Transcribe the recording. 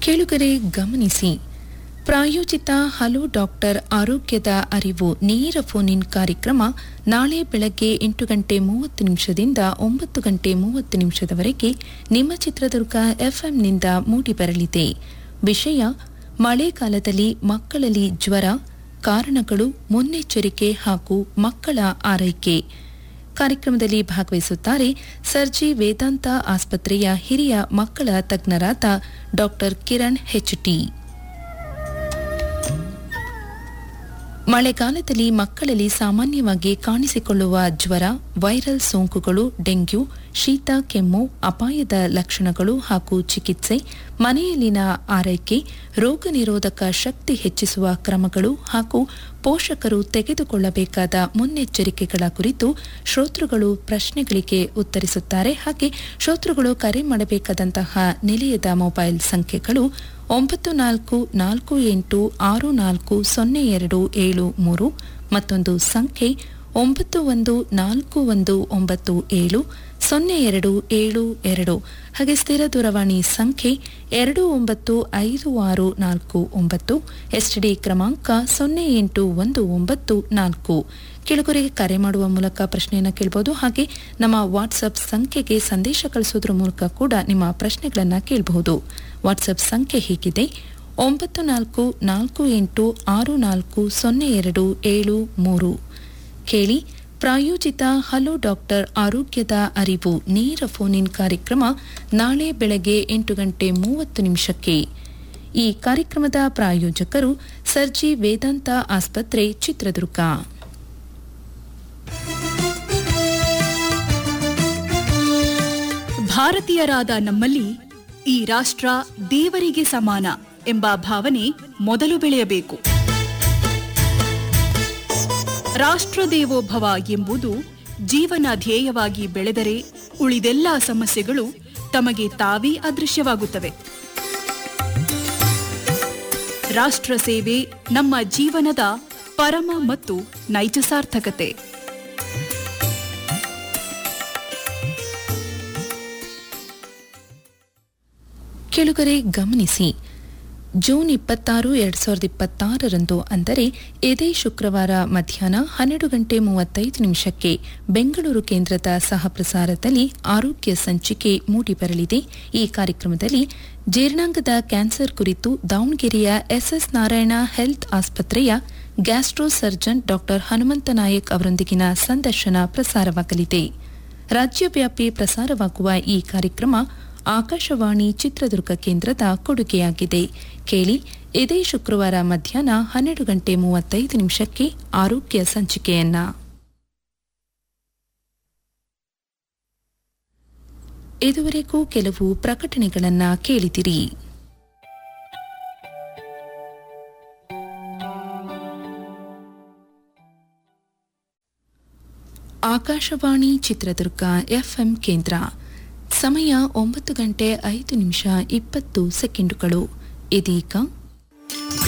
ಕೇಳುಗರೆ ಗಮನಿಸಿ ಪ್ರಾಯೋಜಿತ ಹಲೋ ಡಾಕ್ಟರ್ ಆರೋಗ್ಯದ ಅರಿವು ನೇರ ಫೋನ್ ಇನ್ ಕಾರ್ಯಕ್ರಮ ನಾಳೆ ಬೆಳಗ್ಗೆ ಎಂಟು ಗಂಟೆ ಮೂವತ್ತು ನಿಮಿಷದಿಂದ ಒಂಬತ್ತು ಗಂಟೆ ಮೂವತ್ತು ನಿಮಿಷದವರೆಗೆ ನಿಮ್ಮ ಚಿತ್ರದುರ್ಗ ಎಫ್ಎಂನಿಂದ ಮೂಡಿಬರಲಿದೆ ವಿಷಯ ಮಳೆಗಾಲದಲ್ಲಿ ಮಕ್ಕಳಲ್ಲಿ ಜ್ವರ ಕಾರಣಗಳು ಮುನ್ನೆಚ್ಚರಿಕೆ ಹಾಗೂ ಮಕ್ಕಳ ಆರೈಕೆ ಕಾರ್ಯಕ್ರಮದಲ್ಲಿ ಭಾಗವಹಿಸುತ್ತಾರೆ ಸರ್ಜಿ ವೇದಾಂತ ಆಸ್ಪತ್ರೆಯ ಹಿರಿಯ ಮಕ್ಕಳ ತಜ್ಞರಾದ ಡಾಕ್ಟರ್ ಕಿರಣ್ ಹೆಚ್ಟಿ ಮಳೆಗಾಲದಲ್ಲಿ ಮಕ್ಕಳಲ್ಲಿ ಸಾಮಾನ್ಯವಾಗಿ ಕಾಣಿಸಿಕೊಳ್ಳುವ ಜ್ವರ ವೈರಲ್ ಸೋಂಕುಗಳು ಡೆಂಗ್ಯೂ ಶೀತ ಕೆಮ್ಮು ಅಪಾಯದ ಲಕ್ಷಣಗಳು ಹಾಗೂ ಚಿಕಿತ್ಸೆ ಮನೆಯಲ್ಲಿನ ಆರೈಕೆ ರೋಗ ನಿರೋಧಕ ಶಕ್ತಿ ಹೆಚ್ಚಿಸುವ ಕ್ರಮಗಳು ಹಾಗೂ ಪೋಷಕರು ತೆಗೆದುಕೊಳ್ಳಬೇಕಾದ ಮುನ್ನೆಚ್ಚರಿಕೆಗಳ ಕುರಿತು ಶ್ರೋತೃಗಳು ಪ್ರಶ್ನೆಗಳಿಗೆ ಉತ್ತರಿಸುತ್ತಾರೆ ಹಾಗೆ ಶ್ರೋತೃಗಳು ಕರೆ ಮಾಡಬೇಕಾದಂತಹ ನಿಲಯದ ಮೊಬೈಲ್ ಸಂಖ್ಯೆಗಳು ಒಂಬತ್ತು ನಾಲ್ಕು ನಾಲ್ಕು ಎಂಟು ಆರು ನಾಲ್ಕು ಸೊನ್ನೆ ಎರಡು ಏಳು ಮೂರು ಮತ್ತೊಂದು ಸಂಖ್ಯೆ ಒಂಬತ್ತು ಒಂದು ನಾಲ್ಕು ಒಂದು ಒಂಬತ್ತು ಏಳು ಸೊನ್ನೆ ಎರಡು ಏಳು ಎರಡು ಹಾಗೆ ಸ್ಥಿರ ದೂರವಾಣಿ ಸಂಖ್ಯೆ ಎರಡು ಒಂಬತ್ತು ಐದು ಆರು ನಾಲ್ಕು ಒಂಬತ್ತು ಎಸ್ಟಿಡಿ ಕ್ರಮಾಂಕ ಸೊನ್ನೆ ಎಂಟು ಒಂದು ಒಂಬತ್ತು ನಾಲ್ಕು ಕೆಳಗರಿಗೆ ಕರೆ ಮಾಡುವ ಮೂಲಕ ಪ್ರಶ್ನೆಯನ್ನು ಕೇಳಬಹುದು ಹಾಗೆ ನಮ್ಮ ವಾಟ್ಸಪ್ ಸಂಖ್ಯೆಗೆ ಸಂದೇಶ ಕಳಿಸೋದ್ರ ಮೂಲಕ ಕೂಡ ನಿಮ್ಮ ಪ್ರಶ್ನೆಗಳನ್ನು ಕೇಳಬಹುದು ವಾಟ್ಸಪ್ ಸಂಖ್ಯೆ ಹೀಗಿದೆ ಒಂಬತ್ತು ನಾಲ್ಕು ನಾಲ್ಕು ಎಂಟು ಆರು ನಾಲ್ಕು ಸೊನ್ನೆ ಎರಡು ಏಳು ಮೂರು ಕೇಳಿ ಪ್ರಾಯೋಜಿತ ಹಲೋ ಡಾಕ್ಟರ್ ಆರೋಗ್ಯದ ಅರಿವು ನೇರ ಫೋನ್ ಇನ್ ಕಾರ್ಯಕ್ರಮ ನಾಳೆ ಬೆಳಗ್ಗೆ ಎಂಟು ಗಂಟೆ ಮೂವತ್ತು ನಿಮಿಷಕ್ಕೆ ಈ ಕಾರ್ಯಕ್ರಮದ ಪ್ರಾಯೋಜಕರು ಸರ್ಜಿ ವೇದಾಂತ ಆಸ್ಪತ್ರೆ ಚಿತ್ರದುರ್ಗ ಭಾರತೀಯರಾದ ನಮ್ಮಲ್ಲಿ ಈ ರಾಷ್ಟ್ರ ದೇವರಿಗೆ ಸಮಾನ ಎಂಬ ಭಾವನೆ ಮೊದಲು ಬೆಳೆಯಬೇಕು ರಾಷ್ಟ್ರ ದೇವೋಭವ ಎಂಬುದು ಜೀವನ ಧ್ಯೇಯವಾಗಿ ಬೆಳೆದರೆ ಉಳಿದೆಲ್ಲ ಸಮಸ್ಯೆಗಳು ತಮಗೆ ತಾವೇ ಅದೃಶ್ಯವಾಗುತ್ತವೆ ರಾಷ್ಟ್ರ ಸೇವೆ ನಮ್ಮ ಜೀವನದ ಪರಮ ಮತ್ತು ನೈಜ ಸಾರ್ಥಕತೆ ಕೆಳಗರೆ ಗಮನಿಸಿ ಜೂನ್ ಇಪ್ಪತ್ತಾರು ಎರಡ್ ಸಾವಿರದ ಇಪ್ಪತ್ತಾರರಂದು ಅಂದರೆ ಇದೇ ಶುಕ್ರವಾರ ಮಧ್ಯಾಹ್ನ ಹನ್ನೆರಡು ಗಂಟೆ ಮೂವತ್ತೈದು ನಿಮಿಷಕ್ಕೆ ಬೆಂಗಳೂರು ಕೇಂದ್ರದ ಸಹಪ್ರಸಾರದಲ್ಲಿ ಆರೋಗ್ಯ ಸಂಚಿಕೆ ಮೂಡಿಬರಲಿದೆ ಈ ಕಾರ್ಯಕ್ರಮದಲ್ಲಿ ಜೀರ್ಣಾಂಗದ ಕ್ಯಾನ್ಸರ್ ಕುರಿತು ದಾವಣಗೆರೆಯ ಎಸ್ಎಸ್ ನಾರಾಯಣ ಹೆಲ್ತ್ ಆಸ್ಪತ್ರೆಯ gastro surgeon doctor Hanumantha Nayak ಅವರೊಂದಿಗಿನ ಸಂದರ್ಶನ ಪ್ರಸಾರವಾಗಲಿದೆ ರಾಜ್ಯವ್ಯಾಪಿ ಪ್ರಸಾರವಾಗುವ ಈ ಕಾರ್ಯಕ್ರಮ ಆಕಾಶವಾಣಿ ಚಿತ್ರದುರ್ಗ ಕೇಂದ್ರದ ಕೊಡುಗೆಯಾಗಿದೆ ಕೇಳಿ ಇದೇ ಶುಕ್ರವಾರ ಮಧ್ಯಾಹ್ನ ಹನ್ನೆರಡು ಗಂಟೆ ಮೂವತ್ತೈದು ನಿಮಿಷಕ್ಕೆ ಆರೋಗ್ಯ ಸಂಚಿಕೆಯನ್ನ ಇದುವರೆಗೂ ಕೆಲವು ಪ್ರಕಟಣೆಗಳನ್ನ ಕೇಳಿದಿರಿ ಆಕಾಶವಾಣಿ ಚಿತ್ರದುರ್ಗ ಎಫ್ಎಂ ಕೇಂದ್ರ ಸಮಯ ಒಂಬತ್ತು ಗಂಟೆ ಐದು ನಿಮಿಷ ಇಪ್ಪತ್ತು ಸೆಕೆಂಡುಗಳು ಇದೀಗ